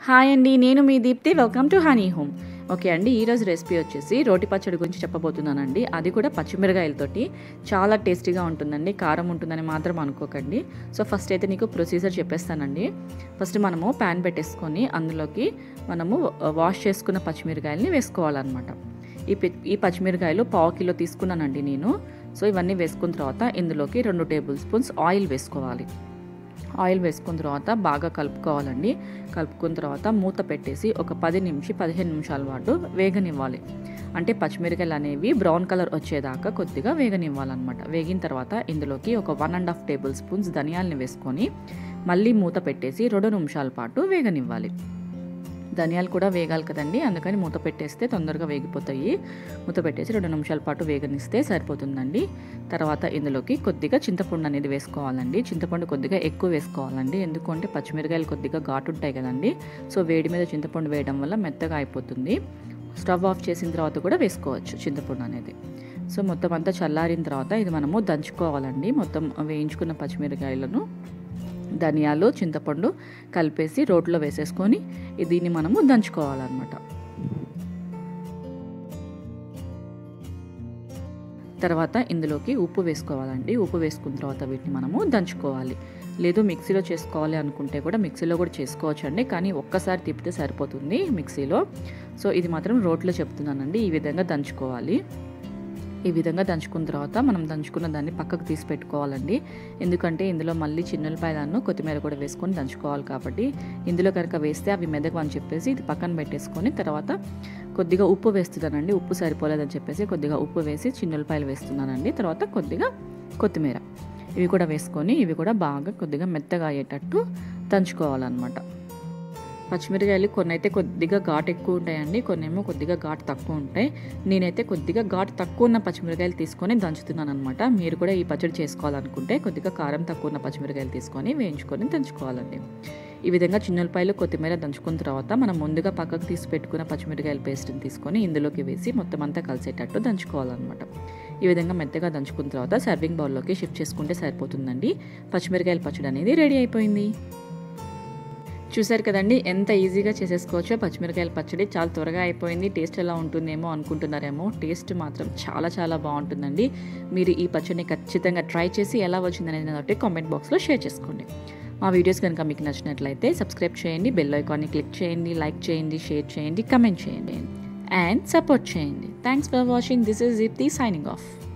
hi అండి నేను మీ Deepthi welcome to honey home okay అండి ఈరోజు రెసిపీ వచ్చేసి రోటి పచ్చడి గురించి చెప్పబోతున్నానండి అది కూడా పచ్చిమిరకాయలతోటి చాలా టేస్టీగా ఉంటుందండి కారం ఉంటుందని మాత్రం అనుకోకండి సో ఫస్ట్ అయితే నీకు ప్రొసీజర్ చెప్పేస్తానండి ఫస్ట్ మనము ప్యాన్ పెట్టేసుకొని అందులోకి మనము వాష్ చేసుకున్న పచ్చిమిరకాయలని వేసుకోవాలన్నమాట ఈ పి- ఈ పచ్చిమిరకాయలు పావు కిలో తీసుకున్నానండి నేను సో ఇవన్నీ వేసుకున్న తర్వాత ఇందులోకి రెండు టేబుల్ స్పూన్స్ ఆయిల్ వేసుకోవాలి ఆయిల్ వేసుకున్న తర్వాత బాగా కలుపుకోవాలండి కలుపుకున్న తర్వాత మూత పెట్టేసి ఒక పది నిమిషం పదిహేను నిమిషాల పాటు వేగనివ్వాలి అంటే పచ్చిమిరకాయలు అనేవి బ్రౌన్ కలర్ వచ్చేదాకా కొద్దిగా వేగనివ్వాలన్నమాట వేగిన తర్వాత ఇందులోకి ఒక one and half table spoons ధనియాలని వేసుకొని మళ్ళీ మూత పెట్టేసి రెండు నిమిషాల పాటు వేగనివ్వాలి ధనియాలు కూడా వేగాలి కదండి అందుకని మూత పెట్టేస్తే తొందరగా వేగిపోతాయి మూత పెట్టేసి రెండు నిమిషాల పాటు వేగనిస్తే సరిపోతుందండి తర్వాత ఇందులోకి కొద్దిగా చింతపండు అనేది వేసుకోవాలండి చింతపండు కొద్దిగా ఎక్కువ వేసుకోవాలండి ఎందుకంటే పచ్చిమిరకాయలు కొద్దిగా ఘాటు ఉంటాయి కదండి సో వేడి మీద చింతపండు వేయడం వల్ల మెత్తగా అయిపోతుంది స్టవ్ ఆఫ్ చేసిన తర్వాత కూడా వేసుకోవచ్చు చింతపండు అనేది సో మొత్తం అంతా చల్లారిన తర్వాత ఇది మనము దంచుకోవాలండి మొత్తం వేయించుకున్న పచ్చిమిరకాయలను ధనియాలు చింతపండు కలిపేసి రోట్లో వేసేసుకొని దీన్ని మనము దంచుకోవాలన్నమాట తర్వాత ఇందులోకి ఉప్పు వేసుకోవాలండి ఉప్పు వేసుకున్న తర్వాత వీటిని మనము దంచుకోవాలి లేదు మిక్సీలో చేసుకోవాలి అనుకుంటే కూడా మిక్సీలో కూడా చేసుకోవచ్చు అండి కానీ ఒక్కసారి తిప్పితే సరిపోతుంది మిక్సీలో సో ఇది మాత్రం రోట్లో చెప్తున్నానండి ఈ విధంగా దంచుకోవాలి ఈ విధంగా దంచుకున్న తర్వాత మనం దంచుకున్న దాన్ని పక్కకు తీసి పెట్టుకోవాలండి ఎందుకంటే ఇందులో మళ్ళీ చిన్నపాయలను కొత్తిమీర కూడా వేసుకొని దంచుకోవాలి కాబట్టి ఇందులో కనుక వేస్తే అవి మెదకు అని చెప్పేసి ఇది పక్కన పెట్టేసుకొని తర్వాత కొద్దిగా ఉప్పు వేస్తున్నానండి ఉప్పు సరిపోలేదని చెప్పేసి కొద్దిగా ఉప్పు వేసి చిన్నపాయలు వేస్తున్నానండి తర్వాత కొద్దిగా కొత్తిమీర ఇవి కూడా వేసుకొని ఇవి కూడా బాగా కొద్దిగా మెత్తగా అయ్యేటట్టు దంచుకోవాలన్నమాట పచ్చిమిరకాయలు కొన్ని అయితే కొద్దిగా ఘాటు ఎక్కువ ఉంటాయండి కొన్ని ఏమో కొద్దిగా ఘాటు తక్కువ ఉంటాయి నేనైతే కొద్దిగా ఘాటు తక్కువ ఉన్న పచ్చిమిరకాయలు తీసుకొని దంచుతున్నాను అనమాట మీరు కూడా ఈ పచ్చడి చేసుకోవాలనుకుంటే కొద్దిగా కారం తక్కువ ఉన్న పచ్చిమిరకాయలు తీసుకొని వేయించుకొని దంచుకోవాలండి ఈ విధంగా చిన్నపాయలు కొత్తిమీర దంచుకున్న తర్వాత మనం ముందుగా పక్కకు తీసి పెట్టుకున్న పచ్చిమిరకాయల పేస్ట్ని తీసుకొని ఇందులోకి వేసి మొత్తం అంతా కలిసేటట్టు దంచుకోవాలన్నమాట ఈ విధంగా మెత్తగా దంచుకున్న తర్వాత సర్వింగ్ బౌల్లోకి షిఫ్ట్ చేసుకుంటే సరిపోతుందండి పచ్చిమిరకాయల పచ్చడి అనేది రెడీ అయిపోయింది చూసారు కదండి ఎంత ఈజీగా చేసేసుకోవచ్చో పచ్చిమిరకాయల పచ్చడి చాలా త్వరగా అయిపోయింది టేస్ట్ ఎలా ఉంటుందేమో అనుకుంటున్నారేమో టేస్ట్ మాత్రం చాలా చాలా బాగుంటుందండి మీరు ఈ పచ్చడిని ఖచ్చితంగా ట్రై చేసి ఎలా వచ్చిందనేది నాతో కామెంట్ బాక్స్లో షేర్ చేసుకోండి మా వీడియోస్ కనుక మీకు నచ్చినట్లయితే సబ్స్క్రైబ్ చేయండి బెల్ ఐకాన్ని క్లిక్ చేయండి లైక్ చేయండి షేర్ చేయండి కమెంట్ చేయండి అండ్ సపోర్ట్ చేయండి thanks for watching this is Deepthi signing of